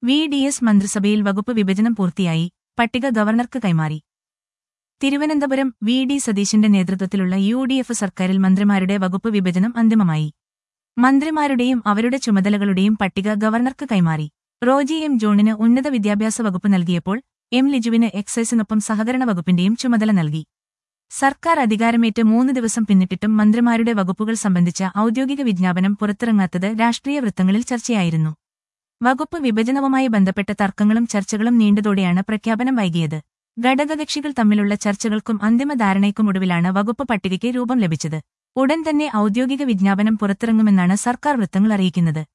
V D S മന്ത്രിസഭയിൽ വകുപ്പ് വിഭജനം പൂർത്തിയായി പട്ടിക ഗവർണർക്ക് കൈമാറി തിരുവനന്തപുരം വി ഡി സതീശന്റെ നേതൃത്വത്തിലുള്ള യു ഡി എഫ് സർക്കാരിൽ മന്ത്രിമാരുടെ വകുപ്പ് വിഭജനം അന്തിമമായി മന്ത്രിമാരുടെയും അവരുടെ ചുമതലകളുടെയും പട്ടിക ഗവർണർക്ക് കൈമാറി റോജി എം ജോണിന് ഉന്നത വിദ്യാഭ്യാസ വകുപ്പ് നൽകിയപ്പോൾ എം ലിജുവിന് എക്സൈസിനൊപ്പം സഹകരണ വകുപ്പിന്റെയും ചുമതല നൽകി സർക്കാർ അധികാരമേറ്റ് മൂന്ന് ദിവസം പിന്നിട്ടിട്ടും മന്ത്രിമാരുടെ വകുപ്പുകൾ സംബന്ധിച്ച ഔദ്യോഗിക വിജ്ഞാപനം പുറത്തിറങ്ങാത്തത് രാഷ്ട്രീയ വൃത്തങ്ങളിൽ ചർച്ചയായിരുന്നു വകുപ്പ് വിഭജനവുമായി ബന്ധപ്പെട്ട തർക്കങ്ങളും ചർച്ചകളും നീണ്ടതോടെയാണ് പ്രഖ്യാപനം വൈകിയത് ഘടകകക്ഷികൾ തമ്മിലുള്ള ചർച്ചകൾക്കും അന്തിമ ധാരണയ്ക്കും ഒടുവിലാണ് വകുപ്പ് പട്ടികയ്ക്ക് രൂപം ലഭിച്ചത് ഉടൻ തന്നെ ഔദ്യോഗിക വിജ്ഞാപനം പുറത്തിറങ്ങുമെന്നാണ് സർക്കാർ വൃത്തങ്ങൾ അറിയിക്കുന്നത്